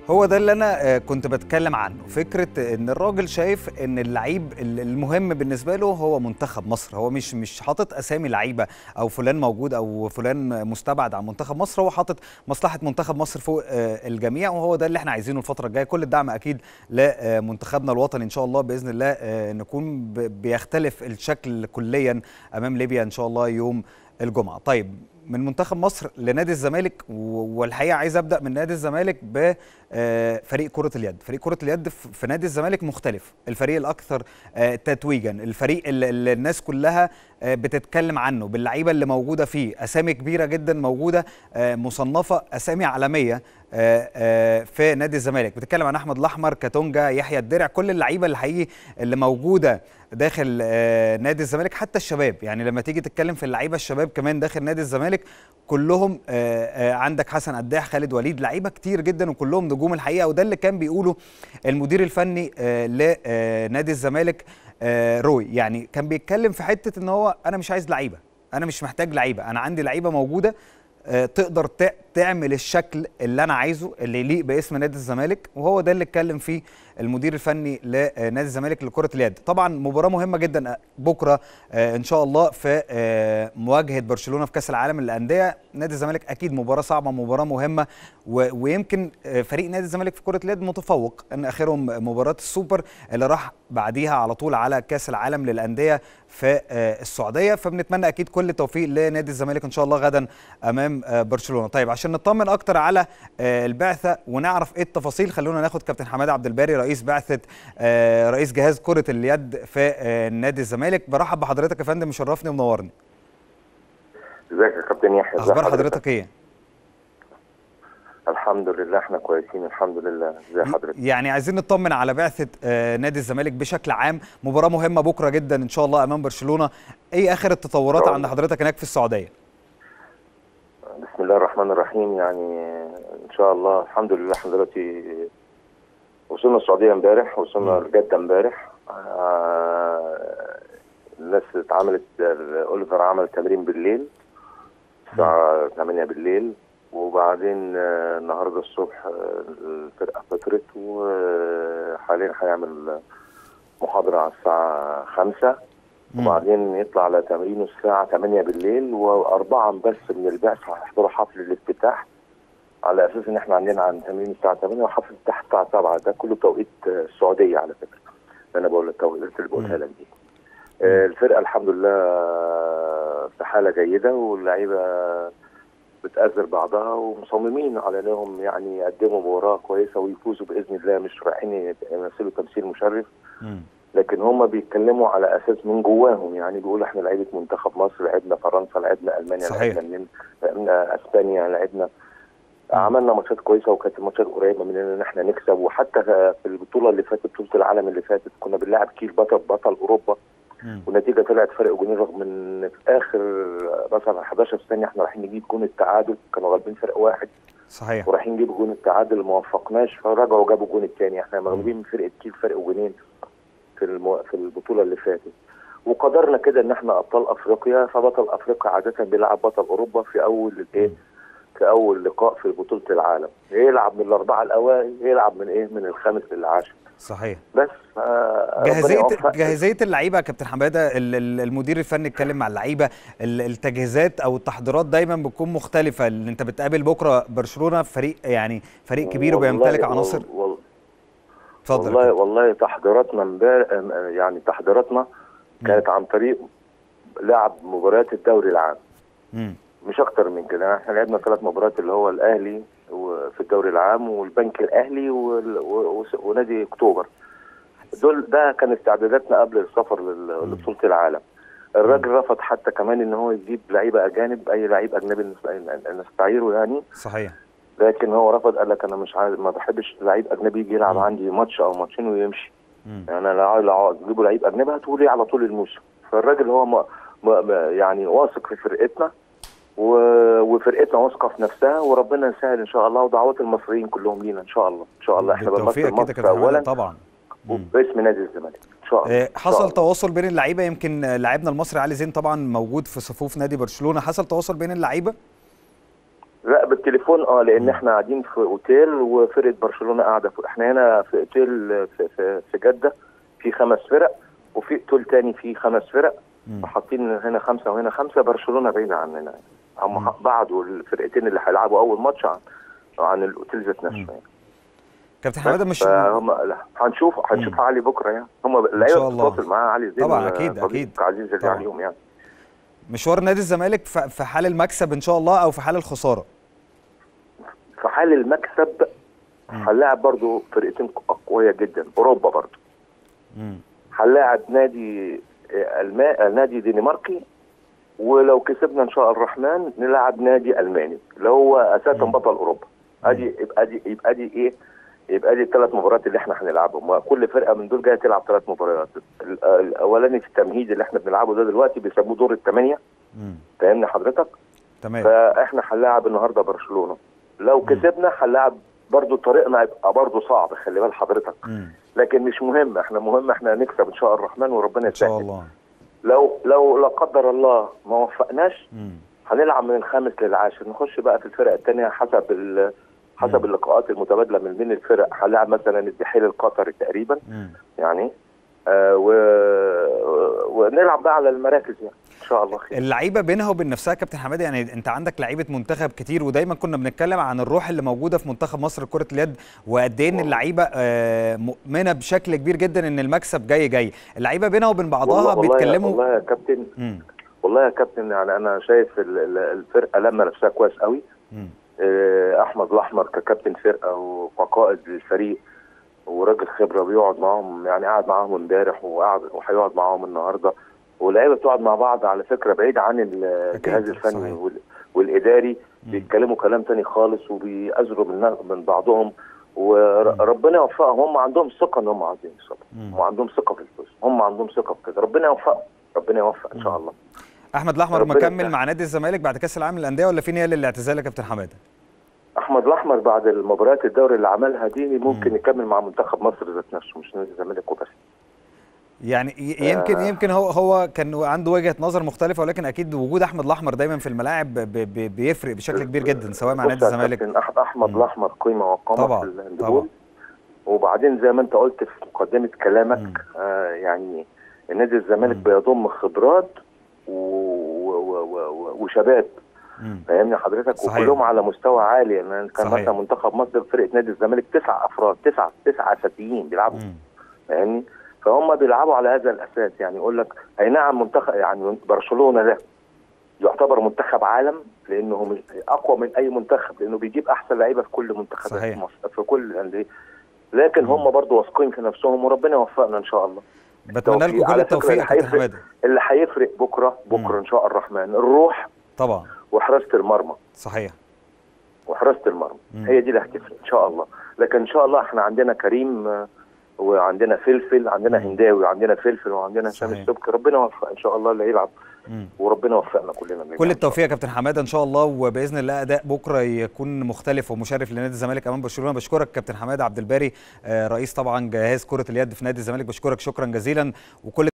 هو ده اللي انا كنت بتكلم عنه فكره ان الراجل شايف ان اللعيب المهم بالنسبه له هو منتخب مصر هو مش مش حاطط اسامي لعيبه او فلان موجود او فلان مستبعد عن منتخب مصر هو حاطط مصلحه منتخب مصر فوق الجميع وهو ده اللي احنا عايزينه الفتره الجايه كل الدعم اكيد لمنتخبنا الوطني ان شاء الله باذن الله نكون بيختلف الشكل كليا امام ليبيا ان شاء الله يوم الجمعه طيب من منتخب مصر لنادي الزمالك والحقيقه عايز ابدا من نادي الزمالك بفريق كره اليد فريق كره اليد في نادي الزمالك مختلف الفريق الاكثر تتويجا الفريق اللي الناس كلها بتتكلم عنه باللعيبه اللي موجوده فيه اسامي كبيره جدا موجوده مصنفه اسامي عالميه في نادي الزمالك بتتكلم عن احمد الاحمر كاتونجا يحيى الدرع كل اللعيبه اللي حقيقي اللي موجوده داخل نادي الزمالك حتى الشباب يعني لما تيجي تتكلم في اللعيبه الشباب كمان داخل نادي الزمالك كلهم عندك حسن قداح خالد وليد لعيبه كتير جدا وكلهم نجوم الحقيقه وده اللي كان بيقوله المدير الفني لنادي الزمالك روي يعني كان بيتكلم في حته ان هو انا مش عايز لعيبه انا مش محتاج لعيبه انا عندي لعيبه موجوده تقدر تعمل الشكل اللي انا عايزه اللي يليق باسم نادي الزمالك وهو ده اللي اتكلم فيه المدير الفني لنادي الزمالك لكره اليد طبعا مباراه مهمه جدا بكره ان شاء الله في مواجهه برشلونه في كاس العالم للانديه نادي الزمالك اكيد مباراه صعبه مباراه مهمه ويمكن فريق نادي الزمالك في كره اليد متفوق ان اخرهم مباراه السوبر اللي راح بعديها على طول على كاس العالم للانديه في السعوديه فبنتمنى اكيد كل التوفيق لنادي الزمالك ان شاء الله غدا امام برشلونه طيب عشان نطمن اكتر على البعثه ونعرف ايه التفاصيل خلونا ناخد كابتن حماده عبد الباري رئيس بعثه رئيس جهاز كره اليد في نادي الزمالك برحب بحضرتك يا فندم مشرفني ومنورني ازيك يا كابتن يحيى اخبار حضرتك ايه الحمد لله احنا كويسين الحمد لله ازي حضرتك يعني عايزين نطمن على بعثه نادي الزمالك بشكل عام مباراه مهمه بكره جدا ان شاء الله امام برشلونه ايه اخر التطورات عند حضرتك هناك في السعوديه بسم الله الرحمن الرحيم يعني ان شاء الله الحمد لله احنا دلوقتي وصلنا السعوديه امبارح وصلنا لجده امبارح آه الناس اتعملت اوليفر عمل تمرين بالليل الساعه 8 بالليل وبعدين آه النهارده الصبح آه الفرقه فطرت وحاليا هيعمل محاضره على الساعه 5 وبعدين يطلع على تمرينه الساعه 8 بالليل واربعه بس من البعثه هيحضروا حفل الافتتاح على اساس ان احنا عندنا عن تمرين الساعه 8 وحفل الافتتاح الساعه 7 ده كله توقيت السعوديه على فكره انا بقول التوقيتات اللي بقولها لك دي آه الفرقه الحمد لله في حاله جيده واللعيبه بتأذر بعضها ومصممين على انهم يعني يقدموا مباراه كويسه ويفوزوا باذن الله مش رايحين يمثلوا تمثيل مشرف لكن هم بيتكلموا على اساس من جواهم يعني بيقولوا احنا لعيبه منتخب مصر لعبنا فرنسا لعبنا المانيا صحيح. لعبنا لعبنا اسبانيا لعبنا عملنا ماتشات كويسه وكانت الماتشات قريبه مننا ان احنا نكسب وحتى في البطوله اللي فاتت بطوله العالم اللي فاتت كنا بنلعب كيل بطل بطل اوروبا والنتيجه طلعت فرق جونين رغم ان في اخر مثلا 11 ثانيه احنا رايحين نجيب جون التعادل كانوا غالبين فرق واحد صحيح ورايحين نجيب جون التعادل ما وفقناش فرجعوا جابوا الجون الثاني احنا مغلوبين من فرقه كيل فرق جونين في المو... في البطوله اللي فاتت وقدرنا كده ان احنا ابطال افريقيا فبطل افريقيا عاده بيلعب بطل اوروبا في اول الايه في اول لقاء في بطوله العالم يلعب من الاربعه الاوائل يلعب من ايه من الخامس للعاشر صحيح بس آه جاهزيه جاهزيه اللعيبه يا كابتن حماده المدير الفني اتكلم مع اللعيبه التجهيزات او التحضيرات دايما بتكون مختلفه اللي انت بتقابل بكره برشلونه فريق يعني فريق كبير وبيمتلك عناصر اتفضل والله والله تحضيراتنا امبارح يعني تحضيراتنا كانت عن طريق لعب مباريات الدوري العام مم. مش اكتر من كده احنا لعبنا ثلاث مباريات اللي هو الاهلي في الدوري العام والبنك الاهلي ونادي اكتوبر دول ده كان استعداداتنا قبل السفر لبطوله العالم الراجل رفض حتى كمان ان هو يجيب لعيبه اجانب اي لعيب اجنبي نستعيره يعني صحيح لكن هو رفض قال لك انا مش عايز ما بحبش لعيب اجنبي يجي يلعب عندي ماتش او ماتشين ويمشي مم. يعني انا لو تجيبوا لعيب اجنبي هاتوا لي على طول الموسم فالراجل هو ما ما يعني واثق في فرقتنا وفرقتنا واثقه في نفسها وربنا يسهل ان شاء الله ودعوات المصريين كلهم لينا ان شاء الله ان شاء الله احنا بنمثل مصر اولا طبعا باسم نادي الزمالك ان شاء الله حصل شاء تواصل بين اللعيبه يمكن لاعبنا المصري علي زين طبعا موجود في صفوف نادي برشلونه حصل تواصل بين اللعيبه لا بالتليفون اه لان احنا قاعدين في اوتيل وفرقه برشلونه قاعده في احنا هنا في اوتيل في, في, في جده في خمس فرق وفي اوتيل تاني فيه خمس فرق مم. فحاطين هنا خمسه وهنا خمسه برشلونه بعيده عننا هم مم. بعدوا الفرقتين اللي هيلعبوا اول ماتش عن عن الاوتيل ذات نفسه مم. يعني كابتن حماده مش فهم لا هنشوف هنشوف مم. علي بكره يعني هم شاء اللعيبه الله. بتتواصل معاه علي زين طبعاً، ولا أكيد، صديق أكيد. عزيز اللي طبعاً. عليهم يعني مشوار نادي الزمالك ف- في حال المكسب ان شاء الله او في حال الخساره في حال المكسب مم. هنلاعب برضو فرقتين قويه جدا اوروبا برضو مم. هنلاعب نادي آه، الما... نادي دنماركي ولو كسبنا ان شاء الرحمن نلعب نادي الماني اللي هو اساسا مم. بطل اوروبا ادي يبقى دي يبقى دي ايه يبقى دي الثلاث مباريات اللي احنا هنلعبهم وكل فرقه من دول جايه تلعب ثلاث مباريات ال- الاولاني في التمهيد اللي احنا بنلعبه ده دلوقتي بيسموه دور الثمانيه مم. فاهمني حضرتك تمام فاحنا هنلاعب النهارده برشلونه لو مم. كسبنا هنلاعب برضو طريقنا يبقى برضو صعب خلي بال حضرتك مم. لكن مش مهم احنا مهم احنا نكسب ان شاء الرحمن وربنا ان شاء يسهل الله لو لو لا قدر الله ما وفقناش مم. هنلعب من الخامس للعاشر نخش بقى في الفرق الثانيه حسب ال- حسب مم. اللقاءات اللقاءات المتبادله من بين الفرق هنلعب مثلا الدحيل القطري تقريبا مم. يعني آه و... ونلعب بقى على المراكز يعني ان شاء الله خير اللعيبه بينها وبين نفسها يا كابتن حماده يعني انت عندك لعيبه منتخب كتير ودايما كنا بنتكلم عن الروح اللي موجوده في منتخب مصر لكره اليد وقد ايه ان اللعيبه آه، مؤمنه بشكل كبير جدا ان المكسب جاي جاي اللعيبه بينها وبين بعضها والله والله, بيتكلموا والله يا كابتن مم. والله يا كابتن يعني انا شايف ال- ال- الفرقه لما نفسها كويس قوي مم. آه، احمد الاحمر ككابتن فرقه وكقائد للفريق وراجل خبره بيقعد معاهم يعني قعد معاهم امبارح وقعد وهيقعد معاهم النهارده واللعيبه بتقعد مع بعض على فكره بعيد عن الجهاز أكيد، الفني صحيح. وال- والاداري مم. بيتكلموا كلام تاني خالص وبيأزروا من من بعضهم وربنا يوفقهم هم عندهم ثقه ان هم عايزين يوصلوا مم. هم عندهم ثقه في الفوز هم عندهم ثقه في كده ربنا يوفقهم ربنا يوفق ان شاء مم. الله احمد الاحمر ربنا مكمل يسهل. مع نادي الزمالك بعد كاس العالم للانديه ولا في نيه للاعتزال يا كابتن حماده احمد الاحمر بعد المباريات الدوري اللي عملها دي ممكن مم. يكمل مع منتخب مصر ذات نفسه مش نادي الزمالك وبس يعني ي- يمكن آه. يمكن هو هو كان عنده وجهه نظر مختلفه ولكن اكيد وجود احمد الاحمر دايما في الملاعب ب- ب- بيفرق بشكل كبير جدا سواء مع بص نادي يا الزمالك كابتن، أح- احمد مم. الاحمر قيمه وقامه طبعاً، في طبعاً. الهاندبول وبعدين زي ما انت قلت في مقدمه مم. كلامك آه يعني نادي الزمالك مم. بيضم خبرات و... و... و... و... وشباب مم. فاهمني حضرتك صحيح. وكلهم على مستوى عالي يعني كان صحيح. مثلا منتخب مصر فرقه نادي الزمالك تسع افراد تسع تسع اساسيين بيلعبوا مم. فاهمني فهم بيلعبوا على هذا الاساس يعني يقول لك اي نعم منتخب يعني برشلونه ده يعتبر منتخب عالم لانه هم اقوى من اي منتخب لانه بيجيب احسن لعيبه في كل منتخبات صحيح. مصر في كل الانديه لكن مم. هم برضو واثقين في نفسهم وربنا يوفقنا ان شاء الله بتمنى توفيق. لكم كل على فكرة التوفيق يا اللي كابتن هيفرق- حماده اللي هيفرق بكره مم. بكره ان شاء الرحمن الروح طبعا وحراسه المرمى صحيح وحراسه المرمى مم. هي دي اللي هتفرق ان شاء الله لكن ان شاء الله احنا عندنا كريم آه، وعندنا فلفل عندنا مم. هنداوي وعندنا فلفل وعندنا هشام صحيح. السبكي ربنا يوفق ان شاء الله اللي يلعب مم. وربنا يوفقنا كلنا كل التوفيق يا كابتن حماده ان شاء الله وباذن الله اداء بكره يكون مختلف ومشرف لنادي الزمالك امام برشلونه بشكرك كابتن حماده عبد الباري آه، رئيس طبعا جهاز كره اليد في نادي الزمالك بشكرك شكرا جزيلا وكل